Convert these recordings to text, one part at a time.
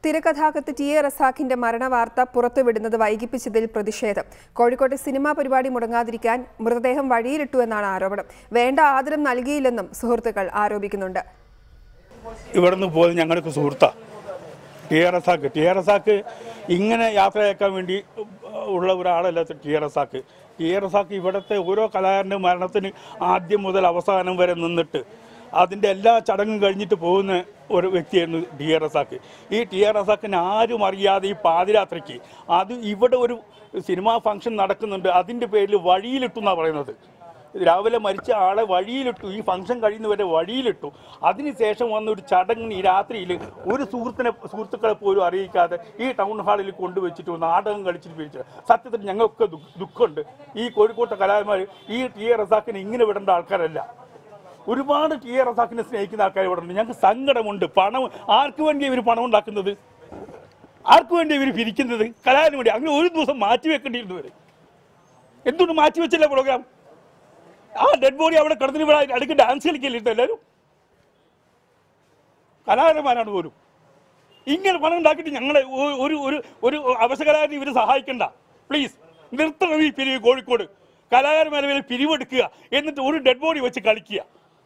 തിരക്കഥാകൃത്ത് T A റസാഖിന്റെ മരണവാർത്ത പുറത്തുവിടുന്നത് വൈകിപ്പിച്ചതിൽ പ്രതിഷേധം കോഴിക്കോട്ടെ സിനിമാ പരിപാടി മുടങ്ങാതിരിക്കാൻ മൃതദേഹം വഴിയിലിട്ടു എന്നാണ് ആരോപണം വേണ്ട ആദരം നൽകിയില്ലെന്നും സുഹൃത്തുക്കൾ ആരോപിക്കുന്നുണ്ട് ഇവിടുന്ന് പോയത് ഞങ്ങൾക്ക് സുഹൃത്താ ടി ആർ എസ് ആക്ക് ടി ആർ എസ് ആക്ക് ഇങ്ങനെ യാത്രയാക്കാൻ വേണ്ടി ഉള്ള ഒരാളല്ല ടി ആർ എസ് ആക്ക് ടി ആർ എസ് ആക്ക് ഇവിടുത്തെ ഓരോ കലാകാരൻ്റെ മരണത്തിന് ആദ്യം മുതൽ അവസാനം വരെ നിന്നിട്ട് അതിൻ്റെ എല്ലാ ചടങ്ങും കഴിഞ്ഞിട്ട് പോകുന്ന ഒരു വ്യക്തിയായിരുന്നു ടി ആർ എസ് ആക്ക് ഈ ടി ആർ എസ് ആക്കിന് ആരും അറിയാതെ ഈ പാതിരാത്രിക്ക് അത് ഇവിടെ ഒരു സിനിമാ ഫംഗ്ഷൻ നടക്കുന്നുണ്ട് അതിൻ്റെ പേരിൽ വഴിയിലിട്ടു എന്നാണ് പറയുന്നത് രാവിലെ മരിച്ച ആളെ വഴിയിലിട്ടു ഈ ഫംഗ്ഷൻ കഴിയുന്നവരെ വഴിയിലിട്ടു അതിനുശേഷം വന്ന ഒരു ചടങ്ങിന് ഈ രാത്രിയിൽ ഒരു സുഹൃത്തിനെ സുഹൃത്തുക്കളെ പോലും അറിയിക്കാതെ ഈ ടൗൺ ഹാളിൽ കൊണ്ടുവച്ചിട്ട് നാടകം കളിച്ചിട്ട് പിരിച്ചു സത്യത്തിൽ ഞങ്ങൾക്ക് ദു- ദുഃഖമുണ്ട് ഈ കോഴിക്കോട്ടെ കലാകാരന്മാർ ഈ ടി എ റസാക്കിനെ ഇങ്ങനെ വിടേണ്ട ആൾക്കാരല്ല ഒരുപാട് ടി എ റസാക്കിനെ സ്നേഹിക്കുന്ന ആൾക്കാർ ഇവിടെ ഉണ്ട് ഞങ്ങൾക്ക് സങ്കടമുണ്ട് പണം ആർക്ക് വേണ്ടി ഇവർ പണം ഉണ്ടാക്കുന്നത് ആർക്ക് വേണ്ടി ഇവർ പിരിക്കുന്നത് കലാകാരന് വേണ്ടി അങ്ങനെ ഒരു ദിവസം മാറ്റി വെക്കേണ്ടിയിരുന്നു ഇവർ എന്തുകൊണ്ട് മാറ്റി വെച്ചില്ല പ്രോഗ്രാം ആ ഡെഡ് ബോഡി അവിടെ കിടന്നിട്ട് ഇവിടെ അടുക്ക് ഡാൻസ് കളിക്കല്ലിട്ട് എല്ലാവരും കലാകാരന്മാരാണ് പോലും ഇങ്ങനെ പണം ഉണ്ടാക്കിയിട്ട് ഞങ്ങളെ ഒ- ഒരു ഒരു ഒരു അവശകലാകാരനെ ഇവർ സഹായിക്കണ്ട പ്ലീസ് നിർത്തണം ഈ പിരിവ് കോഴിക്കോട് കലാകാരന്മാരെ മേലെ പിരിവെടുക്കുക എന്നിട്ട് ഒരു ഡെഡ് ബോഡി വെച്ച് കളിക്കുക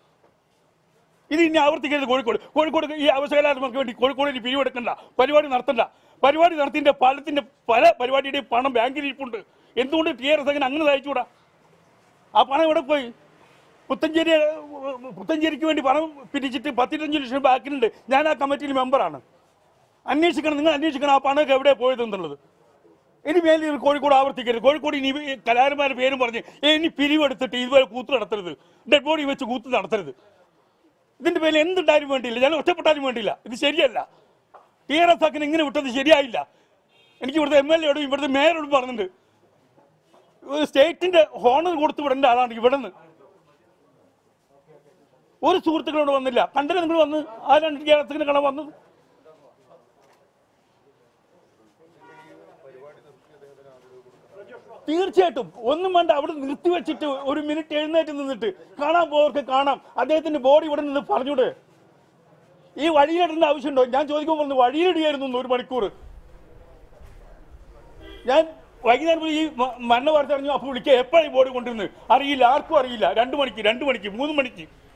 ഇത് ഇനി ആവർത്തിക്കരുത് കോഴിക്കോട് കോഴിക്കോട് ഈ അവശകലാകാരന്മാർക്ക് വേണ്ടി കോഴിക്കോട് ഇനി പിരിവെടുക്കണ്ട പരിപാടി നടത്തണ്ട പരിപാടി നടത്തിൻ്റെ പലത്തിൻ്റെ പല പരിപാടിയുടെയും പണം ബാങ്കിൽ ഇരിപ്പുണ്ട് എന്തുകൊണ്ട് ടി ആർ എസ് അങ്ങനെ അങ്ങനെ സഹായിച്ചുകൂടാ ആ പണം എവിടെ പോയി പുത്തഞ്ചേരി പുത്തഞ്ചേരിക്ക് വേണ്ടി പണം പിരിച്ചിട്ട് പത്തിരഞ്ച് ലക്ഷം ബാക്കിലുണ്ട് ഞാൻ ആ കമ്മിറ്റിയിൽ മെമ്പറാണ് അന്വേഷിക്കണം നിങ്ങൾ അന്വേഷിക്കണം ആ പണമൊക്കെ എവിടെ പോയത് എന്നുള്ളത് ഇനി മേലിൽ ഇത് കോഴിക്കോട് ആവർത്തിക്കരുത് കോഴിക്കോട് ഇനി ഈ കലാകാരന്മാരുടെ പേരും പറഞ്ഞ് "ഏ, ഇനി പിരിവെടുത്തിട്ട് ഇതുവരെ കൂത്ത് നടത്തരുത് ഡെഡ് ബോഡി വെച്ച് കൂത്ത് നടത്തരുത് ഇതിന്റെ പേരിൽ എന്തുണ്ടായാലും വേണ്ടിയില്ല ഞാൻ ഒറ്റപ്പെട്ടാലും വേണ്ടിയില്ല ഇത് ശരിയല്ല ടി ആർ എസ് ആക്കിന് ഇങ്ങനെ വിട്ടത് ശരിയായില്ല എനിക്ക് ഇവിടുത്തെ എം എൽ എയോടും ഇവിടുത്തെ മേയറോടും പറഞ്ഞിട്ടുണ്ട് ഒരു സ്റ്റേറ്റിന്റെ ഹോണർ കൊടുത്തു വിടേണ്ട ആളാണ് ഇവിടെ നിന്ന് ഒരു സുഹൃത്തുക്കളോട് വന്നില്ല കണ്ടില്ല നിങ്ങൾ വന്ന് ആ രണ്ട് കേരളത്തിന് കാണാൻ വന്നത് തീർച്ചയായിട്ടും ഒന്നും വേണ്ട അവിടെ നിർത്തി വെച്ചിട്ട് ഒരു മിനിറ്റ് എഴുന്നേറ്റ് നിന്നിട്ട് കാണാൻ പോവർക്ക് കാണാം അദ്ദേഹത്തിന്റെ ബോഡി ഇവിടെ നിന്ന് പറഞ്ഞൂടെ ഈ വഴിയിലിടേണ്ട ആവശ്യമുണ്ടോ ഞാൻ ചോദിക്കുമ്പോൾ പറഞ്ഞു വഴിയിലിടുകയായിരുന്നു എന്ന് ഒരു മണിക്കൂർ ഞാൻ വൈകുന്നേരം പോയി ഈ മ- മരണ വാർത്ത അറിഞ്ഞു അപ്പോൾ വിളിക്കുക എപ്പോഴാണ് ഈ ബോഡി കൊണ്ടിരുന്നത് അറിയില്ല ആർക്കും അറിയില്ല രണ്ട് മണിക്ക് രണ്ട് മണിക്ക് മൂന്ന് മണിക്ക്